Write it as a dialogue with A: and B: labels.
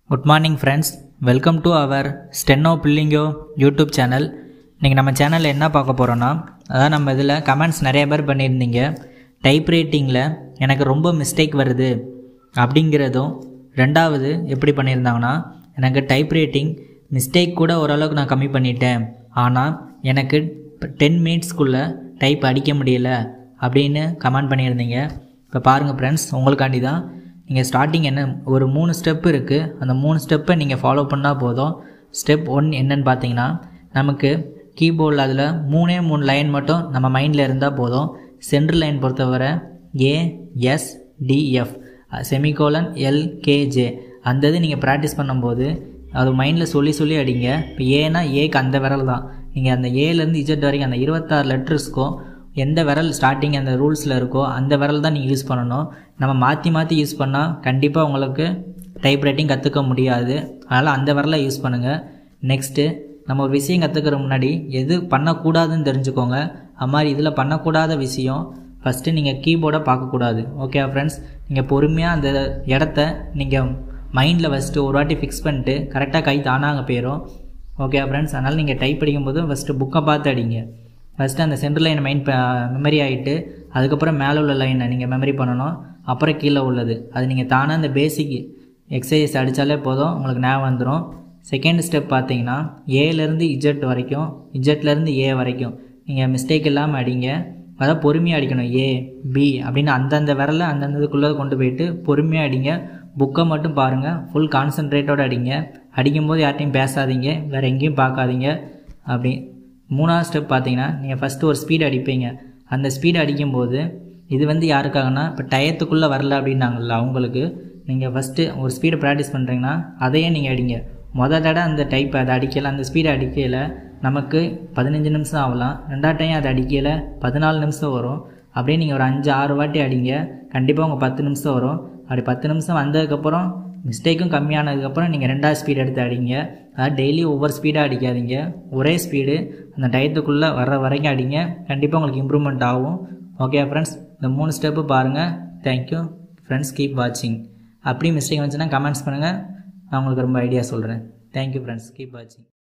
A: good morning friends welcome to our ஸ்டென்னோ பில்லிங்கோ YouTube channel இன்றைக்கி நம்ம சேனலில் என்ன பார்க்க போகிறோன்னா அதான் நம்ம இதில் கமெண்ட்ஸ் நிறைய பேர் பண்ணியிருந்தீங்க டைப் ரைட்டிங்கில் எனக்கு ரொம்ப மிஸ்டேக் வருது அப்படிங்கிறதும் ரெண்டாவது எப்படி பண்ணியிருந்தாங்கன்னா எனக்கு டைப் ரைட்டிங் மிஸ்டேக் கூட ஓரளவுக்கு நான் கம்மி பண்ணிட்டேன் ஆனால் எனக்கு டென் மினிட்ஸ்க்குள்ளே டைப் அடிக்க முடியல அப்படின்னு கமெண்ட் பண்ணியிருந்தீங்க இப்போ பாருங்கள் ஃப்ரெண்ட்ஸ் உங்களுக்காண்டி தான் நீங்கள் ஸ்டார்டிங் என்ன ஒரு மூணு ஸ்டெப் இருக்குது அந்த மூணு ஸ்டெப்பை நீங்கள் ஃபாலோ பண்ணால் போதும் ஸ்டெப் ஒன் என்னன்னு பார்த்தீங்கன்னா நமக்கு கீபோர்டில் அதில் மூணே மூணு லைன் மட்டும் நம்ம மைண்டில் இருந்தால் போதும் சென்ட்ரல் லைன் பொறுத்தவரை A S DF semicolon LKJ அந்த இது நீங்கள் ப்ராக்டிஸ் பண்ணும்போது அது மைண்டில் சொல்லி சொல்லி அடிங்க இப்போ ஏன்னா ஏக்கு அந்த விரல் தான் நீங்கள் அந்த ஏலேருந்து இஜெட் வரைக்கும் அந்த இருபத்தாறு லெட்டர்ஸ்க்கும் எந்த விரல் ஸ்டார்டிங் அந்த ரூல்ஸில் இருக்கோ அந்த விரல் தான் நீங்கள் யூஸ் பண்ணணும் நம்ம மாற்றி மாற்றி யூஸ் பண்ணால் கண்டிப்பாக உங்களுக்கு டைப் ரைட்டிங் கற்றுக்க முடியாது அதனால் அந்த விரலை யூஸ் பண்ணுங்கள் நெக்ஸ்ட்டு நம்ம ஒரு விஷயம் கற்றுக்கிற முன்னாடி எது பண்ணக்கூடாதுன்னு தெரிஞ்சுக்கோங்க அது மாதிரி இதில் பண்ணக்கூடாத விஷயம் ஃபஸ்ட்டு நீங்கள் கீபோர்டை பார்க்கக்கூடாது ஓகே ஃப்ரெண்ட்ஸ் நீங்கள் பொறுமையாக அந்த இடத்த நீங்கள் மைண்டில் ஃபஸ்ட்டு ஒரு வாட்டி ஃபிக்ஸ் பண்ணிட்டு கரெக்டாக கை தானாக அங்கே போயிடும் ஓகே ஃப்ரெண்ட்ஸ் அதனால் நீங்கள் டைப் படிக்கும்போது ஃபஸ்ட்டு புக்கை பார்த்து அடிங்க ஃபஸ்ட்டு அந்த சென்ட்ரல் லைன் மைண்ட் மெமரி ஆகிட்டு அதுக்கப்புறம் மேலே உள்ள லைனை நீங்கள் மெமரி பண்ணணும் அப்புறம் கீழே உள்ளது அது நீங்கள் தானாக அந்த பேசிக் எக்ஸசைஸ் அடித்தாலே போதும் உங்களுக்கு ஞாபகம் வந்துடும் செகண்ட் ஸ்டெப் பார்த்தீங்கன்னா ஏலேருந்து இஜெட் வரைக்கும் இஜெட்லேருந்து ஏ வரைக்கும் நீங்கள் மிஸ்டேக் இல்லாமல் அடிங்க அதான் பொறுமையாக அடிக்கணும் ஏ பி அப்படின்னு அந்தந்த விரலை அந்தந்த இதுக்குள்ளே கொண்டு போயிட்டு பொறுமையாக அடிங்க புக்கை மட்டும் பாருங்கள் ஃபுல் கான்சன்ட்ரேட்டோடு அடிங்க அடிக்கும்போது யார்ட்டையும் பேசாதீங்க வேறு எங்கேயும் பார்க்காதீங்க அப்படி மூணாவது ஸ்டெப் பார்த்தீங்கன்னா நீங்கள் ஃபஸ்ட்டு ஒரு ஸ்பீடு அடிப்பீங்க அந்த ஸ்பீடு அடிக்கும்போது இது வந்து யாருக்காகனா இப்போ டயத்துக்குள்ளே வரல அப்படின்னாங்கல்ல அவங்களுக்கு நீங்கள் ஃபஸ்ட்டு ஒரு ஸ்பீடை ப்ராக்டிஸ் பண்ணுறீங்கன்னா அதையே நீங்கள் அடிங்க மொதல் தடவை அந்த டைப் அதை அடிக்கலை அந்த ஸ்பீடை அடிக்கலை நமக்கு பதினஞ்சு நிமிஷம் ஆகலாம் ரெண்டாவது டைம் அதை அடிக்கலை பதினாலு நிமிஷம் வரும் அப்படியே நீங்கள் ஒரு அஞ்சு ஆறு வாட்டி அடிங்க கண்டிப்பாக உங்கள் பத்து நிமிஷம் வரும் அப்படி பத்து நிமிஷம் வந்ததுக்கப்புறம் மிஸ்டேக்கும் கம்மியானதுக்கப்புறம் நீங்கள் ரெண்டாவது ஸ்பீடு எடுத்து அடிங்க அதாவது டெய்லி ஒவ்வொரு ஸ்பீடாக அடிக்காதீங்க ஒரே ஸ்பீடு அந்த டயத்துக்குள்ளே வர்ற வரைக்கும் அடிங்க கண்டிப்பாக உங்களுக்கு இம்ப்ரூவ்மெண்ட் ஆகும் ஓகே ஃப்ரெண்ட்ஸ் இந்த மூணு ஸ்டெப்பு பாருங்கள் தேங்க்யூ ஃப்ரெண்ட்ஸ் கீப் வாட்சிங் அப்படி மிஸ்டேக் வந்துச்சுன்னா கமெண்ட்ஸ் பண்ணுங்கள் நான் உங்களுக்கு ரொம்ப ஐடியா சொல்கிறேன் தேங்க்யூ ஃப்ரெண்ட்ஸ் கீப் வாட்சிங்